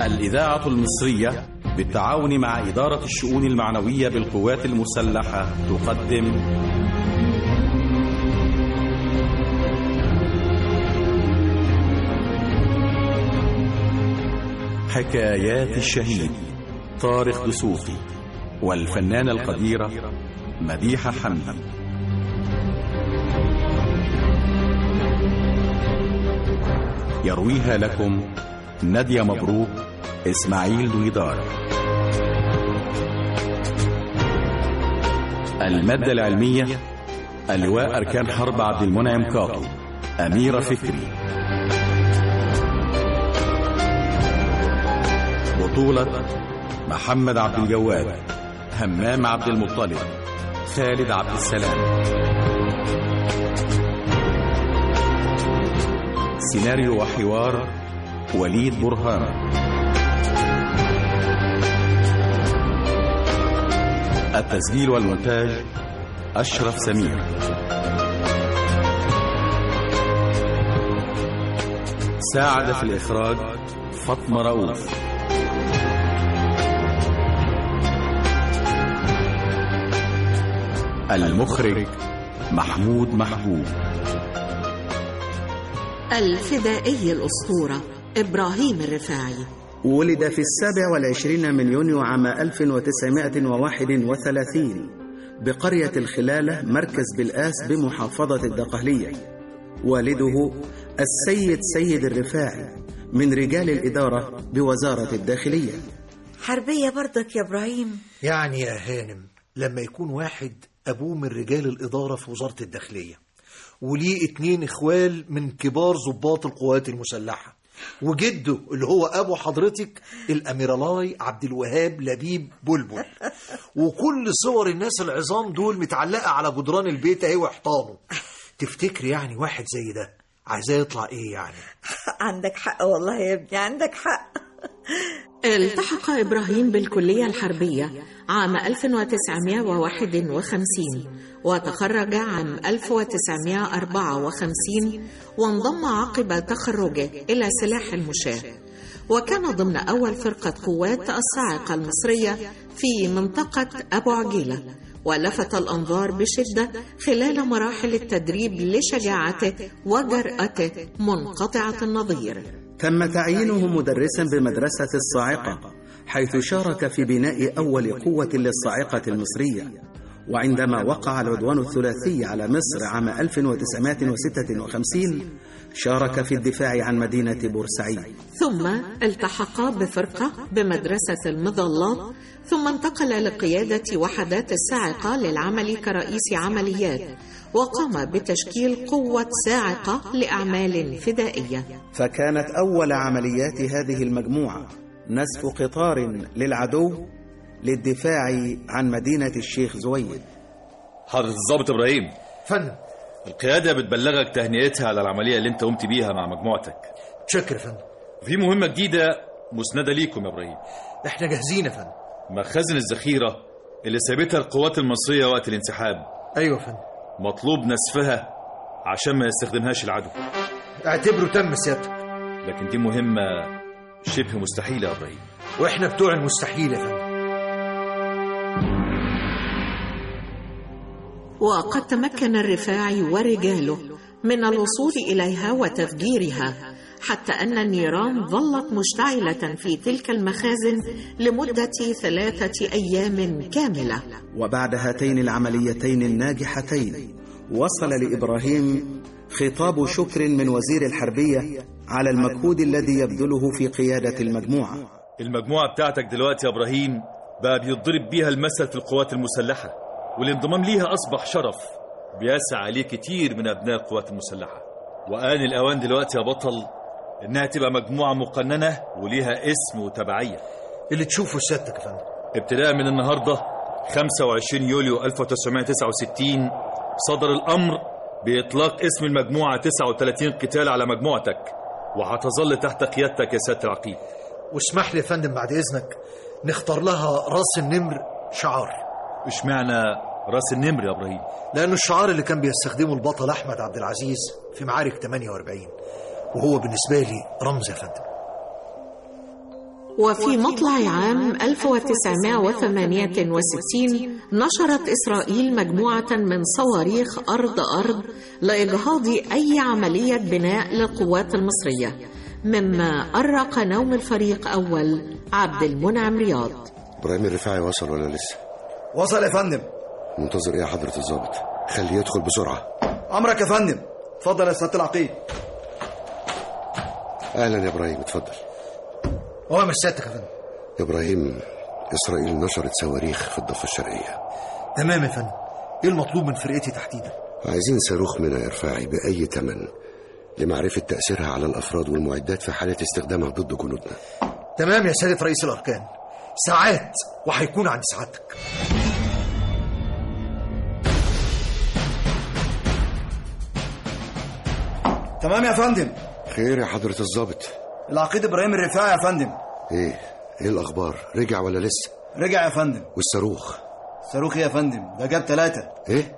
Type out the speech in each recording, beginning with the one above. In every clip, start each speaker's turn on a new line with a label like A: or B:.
A: الإذاعة المصرية بالتعاون مع إدارة الشؤون المعنوية بالقوات المسلحة تقدم حكايات الشهيد طارق دسوقي والفنانة القديرة مديحة حمدي يرويها لكم نادية مبروك إسماعيل دويدار المادة العلمية اللواء أركان حرب عبد المنعم كاطو أميرة فكري بطولة محمد عبد الجواد همام عبد المطلب خالد عبد السلام سيناريو وحوار وليد برهان التسجيل والمونتاج أشرف سمير ساعد في الإخراج فاطمة رؤوف المخرج محمود محبوب
B: الفدائي الأسطورة إبراهيم الرفاعي
C: ولد في السابع والعشرين من يونيو عام 1931 بقرية الخلالة مركز بالآس بمحافظة الدقهلية والده السيد سيد الرفاعي من رجال الإدارة بوزارة الداخلية
D: حربية برضك يا إبراهيم
E: يعني يا هانم لما يكون واحد أبوه من رجال الإدارة في وزارة الداخلية وليه اتنين إخوال من كبار ضباط القوات المسلحة وجده اللي هو أبو حضرتك الأميرالاي عبد الوهاب لبيب بلبل وكل صور الناس العظام دول متعلقة على جدران البيت أهي وحيطانه تفتكر يعني واحد زي ده عايزاه يطلع إيه يعني
D: عندك حق والله يا ابني عندك حق
B: التحق إبراهيم بالكلية الحربية عام 1951 وتخرج عام 1954 وانضم عقب تخرجه إلى سلاح المشاة وكان ضمن أول فرقة قوات الصاعقة المصرية في منطقة أبو عجيلة ولفت الأنظار بشدة خلال مراحل التدريب لشجاعته وجرأته منقطعة النظير
C: تم تعيينه مدرسا بمدرسة الصاعقة حيث شارك في بناء أول قوة للصاعقة المصرية وعندما وقع العدوان الثلاثي على مصر عام 1956 شارك في الدفاع عن مدينة بورسعيد
B: ثم التحق بفرقة بمدرسة المظلات ثم انتقل لقيادة وحدات الصاعقة للعمل كرئيس عمليات وقام بتشكيل قوة صاعقة لأعمال فدائية
C: فكانت أول عمليات هذه المجموعة نسف قطار للعدو للدفاع عن مدينة الشيخ زويد
F: حضرة الضابط إبراهيم
E: فندم
F: القيادة بتبلغك تهنئتها على العملية اللي انت قمت بيها مع مجموعتك
E: شكر يا فندم
F: في مهمة جديدة مسندة ليكم يا إبراهيم
E: احنا جاهزين يا فندم
F: مخازن الذخيرة اللي سابتها القوات المصرية وقت الانسحاب
E: ايوه يا فندم
F: مطلوب نسفها عشان ما يستخدمهاش العدو
E: اعتبره تم سيادتك
F: لكن دي مهمة شبه مستحيلة يا إبراهيم
E: واحنا بتوع المستحيل يا فندم
B: وقد تمكن الرفاعي ورجاله من الوصول إليها وتفجيرها حتى أن النيران ظلت مشتعلة في تلك المخازن لمدة ثلاثة أيام كاملة
C: وبعد هاتين العمليتين الناجحتين وصل لإبراهيم خطاب شكر من وزير الحربية على المجهود الذي يبذله في قيادة المجموعة
F: المجموعة بتاعتك دلوقتي يا إبراهيم بقى بيضرب بيها المثل في القوات المسلحة والانضمام ليها أصبح شرف بيسعى عليه كتير من أبناء القوات المسلحة وآن الأوان دلوقتي يا بطل إنها تبقى مجموعة مقننة وليها اسم وتبعية
E: اللي تشوفه سيادتك يا فندم
F: ابتداء من النهاردة 25 يوليو 1969 صدر الأمر بإطلاق اسم المجموعة 39 قتال على مجموعتك وهتظل تحت قيادتك يا سيادة العقيد
E: واسمح لي يا فندم بعد إذنك نختار لها راس النمر شعار
F: اشمعنى راس النمر يا إبراهيم
E: لأنه الشعار اللي كان بيستخدمه البطل أحمد عبد العزيز في معارك 48 وهو بالنسبة لي رمز يا فندم
B: وفي مطلع عام 1968 نشرت إسرائيل مجموعة من صواريخ أرض أرض لإجهاض أي عملية بناء للقوات المصرية مما أرق نوم الفريق أول عبد المنعم رياض
G: ابراهيم الرفاعي وصل ولا لسه
H: وصل يا فندم
G: منتظر ايه يا حضرة الضابط خليه يدخل بسرعة
H: امرك يا فندم اتفضل يا سياده العقيد
G: اهلا يا ابراهيم اتفضل
E: اوامر سيادتك يا فندم
G: يا ابراهيم اسرائيل نشرت صواريخ في الضفة الشرقية
E: تمام يا فندم ايه المطلوب من فرقتي تحديدا
G: عايزين صاروخ منها يا رفاعي بأي تمن لمعرفة تأثيرها على الأفراد والمعدات في حالة استخدامها ضد جنودنا
E: تمام يا سيادة رئيس الأركان ساعات وهيكون عند سعادتك
H: تمام يا فندم
G: خير يا حضرة الضابط
H: العقيد ابراهيم الرفاعي يا فندم
G: ايه ايه الأخبار رجع ولا لسه
H: رجع يا فندم
G: والصاروخ
H: صاروخ يا فندم ده جاب ثلاثة
G: ايه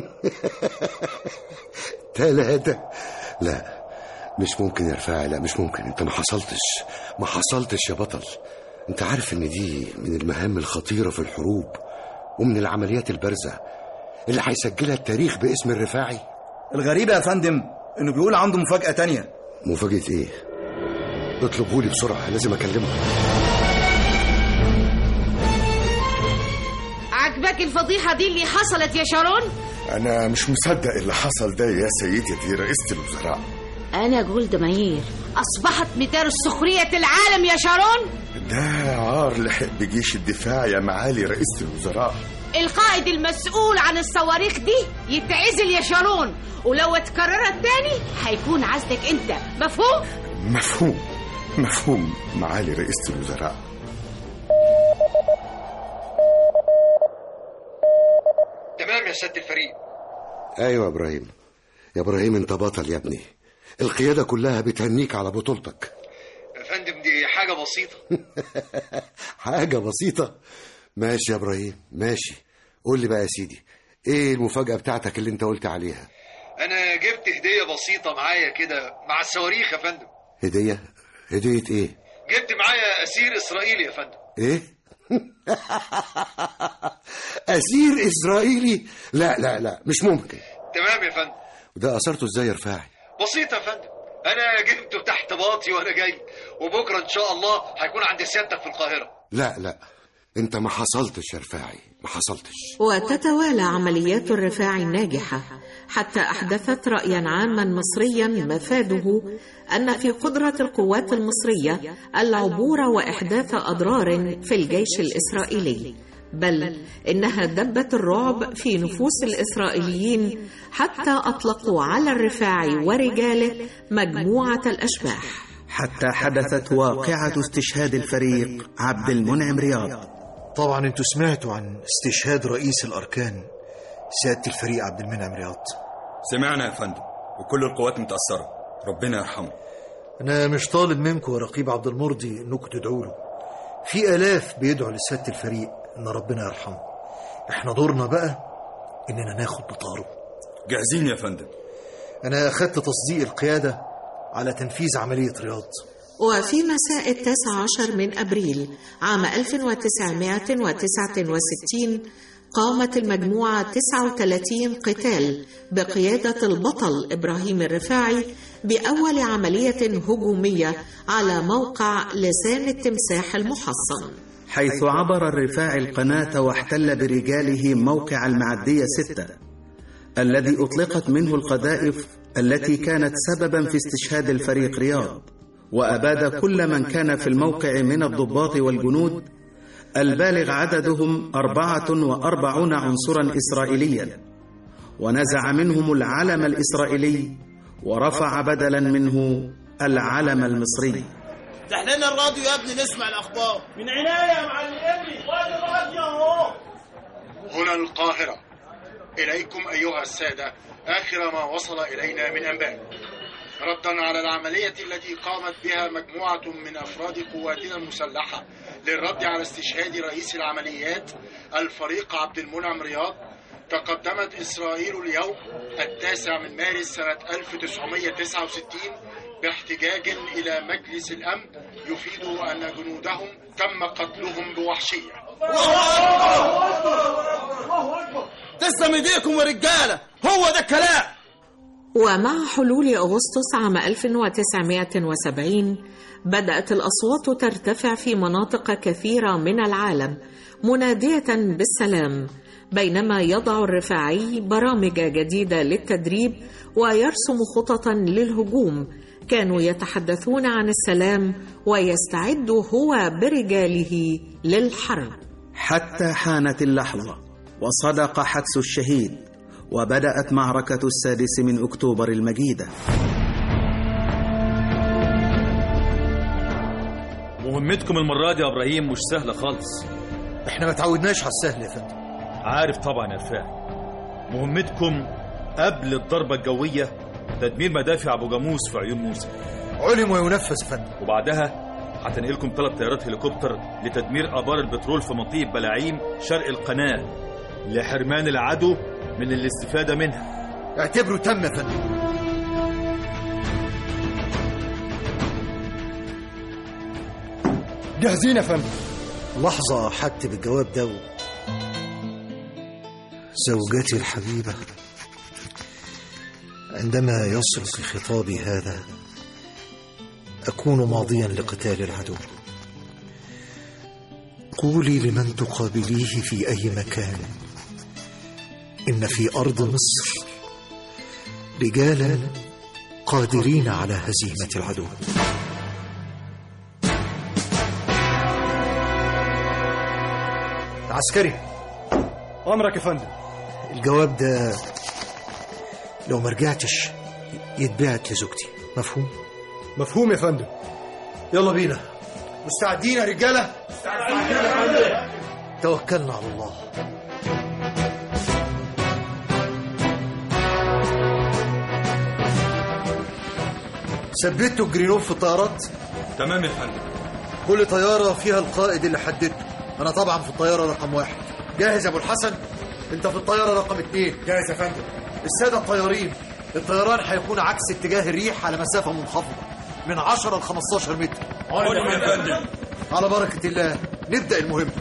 G: تلاتة لا مش ممكن يا رفاعي لا مش ممكن انت ما حصلتش ما حصلتش يا بطل انت عارف ان دي من المهام الخطيرة في الحروب ومن العمليات البارزة اللي هيسجلها التاريخ باسم الرفاعي
H: الغريبة يا فندم انه بيقول عنده مفاجأة تانية
G: مفاجأة ايه اطلبهولي بسرعة لازم اكلمه
I: عجبك الفضيحة دي اللي حصلت يا شارون؟
J: أنا مش مصدق اللي حصل ده يا سيدتي رئيسة الوزراء
I: أنا جولد ماير أصبحت مثال السخرية العالم يا شارون
J: ده عار لحق بجيش الدفاع يا معالي رئيسة الوزراء
I: القائد المسؤول عن الصواريخ دي يتعزل يا شارون ولو اتكررت تاني هيكون عزلك انت مفهوم؟
J: مفهوم مفهوم معالي رئيسة الوزراء
E: تمام يا سيادة الفريق
G: ايوه يا ابراهيم يا ابراهيم انت بطل يا ابني القيادة كلها بتهنيك على بطولتك
E: يا فندم دي حاجة بسيطة
G: حاجة بسيطة ماشي يا ابراهيم ماشي قول لي بقى يا سيدي ايه المفاجأة بتاعتك اللي انت قلت عليها
E: أنا جبت هدية بسيطة معايا كده مع الصواريخ يا فندم
G: هدية هدية ايه
E: جبت معايا أسير إسرائيلي يا فندم
G: ايه اسير اسرائيلي لا لا لا مش ممكن
E: تمام يا فندم
G: وده اثرته ازاي يا رفاعي
E: بسيطة يا فندم أنا جبته تحت باطي وأنا جاي وبكرة إن شاء الله هيكون عند سيادتك في القاهرة
G: لا لا انت ما حصلتش يا رفاعي ما حصلتش
B: وتتوالى عمليات الرفاع الناجحة حتى أحدثت رأيا عاما مصريا مفاده أن في قدرة القوات المصرية العبور وإحداث أضرار في الجيش الإسرائيلي بل إنها دبت الرعب في نفوس الإسرائيليين حتى أطلقوا على الرفاع ورجاله مجموعة الأشباح
C: حتى حدثت واقعة استشهاد الفريق عبد المنعم رياض
E: طبعا انتوا سمعتوا عن استشهاد رئيس الأركان سيادة الفريق عبد المنعم رياض
F: سمعنا يا فندم وكل القوات متأثرة ربنا يرحمه
E: أنا مش طالب منكم يا رقيب عبد المرضي إنكم تدعوا له في آلاف بيدعوا لسيادة الفريق إن ربنا يرحمه إحنا دورنا بقى إننا ناخد بطاره
F: جاهزين يا فندم
E: أنا أخدت تصديق القيادة على تنفيذ عملية رياض
B: وفي مساء التاسع عشر من أبريل عام 1969 قامت المجموعة 39 قتال بقيادة البطل إبراهيم الرفاعي بأول عملية هجومية على موقع لسان التمساح المحصن
C: حيث عبر الرفاع القناة واحتل برجاله موقع المعدية ستة الذي أطلقت منه القذائف التي كانت سببا في استشهاد الفريق رياض وأباد كل من كان في الموقع من الضباط والجنود البالغ عددهم أربعة وأربعون عنصرا إسرائيليا ونزع منهم العلم الإسرائيلي ورفع بدلا منه العلم المصري
K: افتح لنا الراديو يا ابني نسمع الاخبار من عناية يا معلم ابني وادي الراديو اهو
L: هنا القاهرة إليكم أيها السادة آخر ما وصل إلينا من أنباء ردا على العملية التي قامت بها مجموعة من أفراد قواتنا المسلحة للرد على استشهاد رئيس العمليات الفريق عبد المنعم رياض تقدمت إسرائيل اليوم التاسع من مارس سنة 1969 باحتجاج إلى مجلس الأمن يفيد أن جنودهم تم قتلهم بوحشية
K: تسلم ايديكم يا رجاله هو ده الكلام
B: ومع حلول أغسطس عام 1970 بدأت الأصوات ترتفع في مناطق كثيرة من العالم منادية بالسلام بينما يضع الرفاعي برامج جديدة للتدريب ويرسم خططا للهجوم كانوا يتحدثون عن السلام ويستعد هو برجاله للحرب
C: حتى حانت اللحظة وصدق حدس الشهيد وبدأت معركة السادس من أكتوبر المجيدة
F: مهمتكم المرة دي يا إبراهيم مش سهلة خالص
E: احنا ما تعودناش على السهل يا فندم
F: عارف طبعا يا رفاعي مهمتكم قبل الضربة الجوية تدمير مدافع أبو جاموس في عيون موسى
E: علم وينفذ يا فندم
F: وبعدها هتنقلكم ثلاث طيارات هليكوبتر لتدمير آبار البترول في منطقة بلاعيم شرق القناة لحرمان العدو من الاستفادة منها
E: اعتبره تم يا فندم
H: جاهزين يا فندم
E: لحظة حكتب الجواب ده و- زوجتي الحبيبة عندما يصلك خطابي هذا أكون ماضيا لقتال العدو قولي لمن تقابليه في أي مكان إن في أرض مصر رجالا قادرين على هزيمة العدو عسكري
H: امرك يا فندم
E: الجواب ده لو ما رجعتش يتبعت لزوجتي مفهوم
H: مفهوم يا فندم
E: يلا بينا
H: مستعدين يا رجاله
E: توكلنا على الله ثبتوا الجرينوف في الطيارات
F: تمام يا فندم
E: كل طيارة فيها القائد اللي حددته أنا طبعا في الطيارة رقم واحد جاهز يا أبو الحسن أنت في الطيارة رقم اتنين
H: جاهز يا فندم
E: السادة الطيارين الطيران هيكون عكس اتجاه الريح على مسافة منخفضة من 10 ل 15 متر
F: علم يا فندم
E: على بركة الله نبدأ المهمة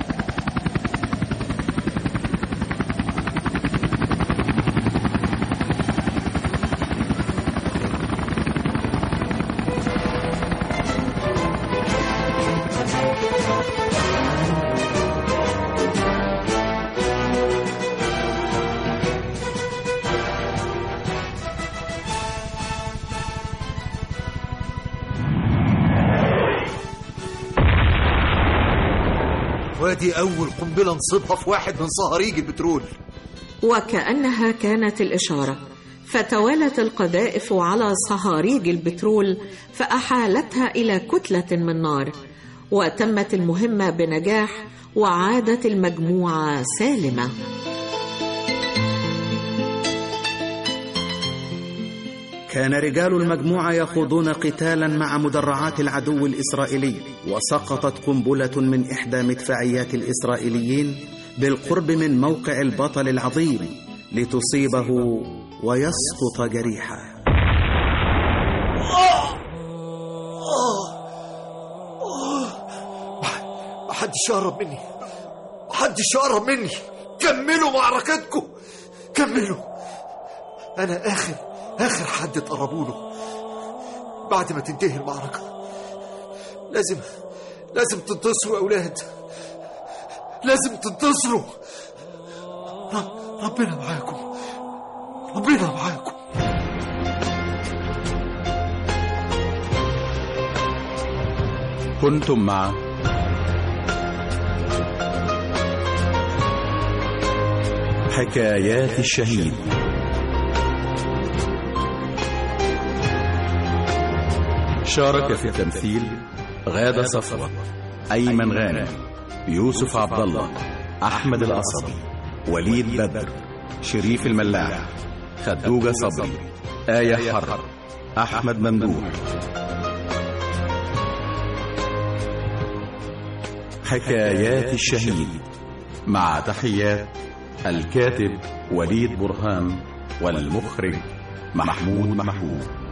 E: وادي أول قنبلة نصيبها في واحد من صهاريج البترول
B: وكأنها كانت الإشارة فتوالت القذائف على صهاريج البترول فأحالتها إلى كتلة من نار وتمت المهمة بنجاح وعادت المجموعة سالمة
C: كان رجال المجموعة يخوضون قتالا مع مدرعات العدو الإسرائيلي وسقطت قنبلة من إحدى مدفعيات الإسرائيليين بالقرب من موقع البطل العظيم لتصيبه ويسقط جريحا
E: محدش يقرب مني محدش يقرب مني كملوا معركتكم كملوا أنا آخر آخر حد تقربوا له بعد ما تنتهي المعركة لازم لازم تنتصروا يا أولاد لازم تنتصروا ر- ربنا معاكم ربنا معاكم
A: كنتم مع حكايات الشهيد شارك في التمثيل غادة صفوة أيمن غانم يوسف عبد الله أحمد القصبي وليد بدر شريف الملاح خدوجة صبري آية حرب أحمد ممدوح حكايات الشهيد مع تحيات الكاتب وليد برهان والمخرج محمود محمود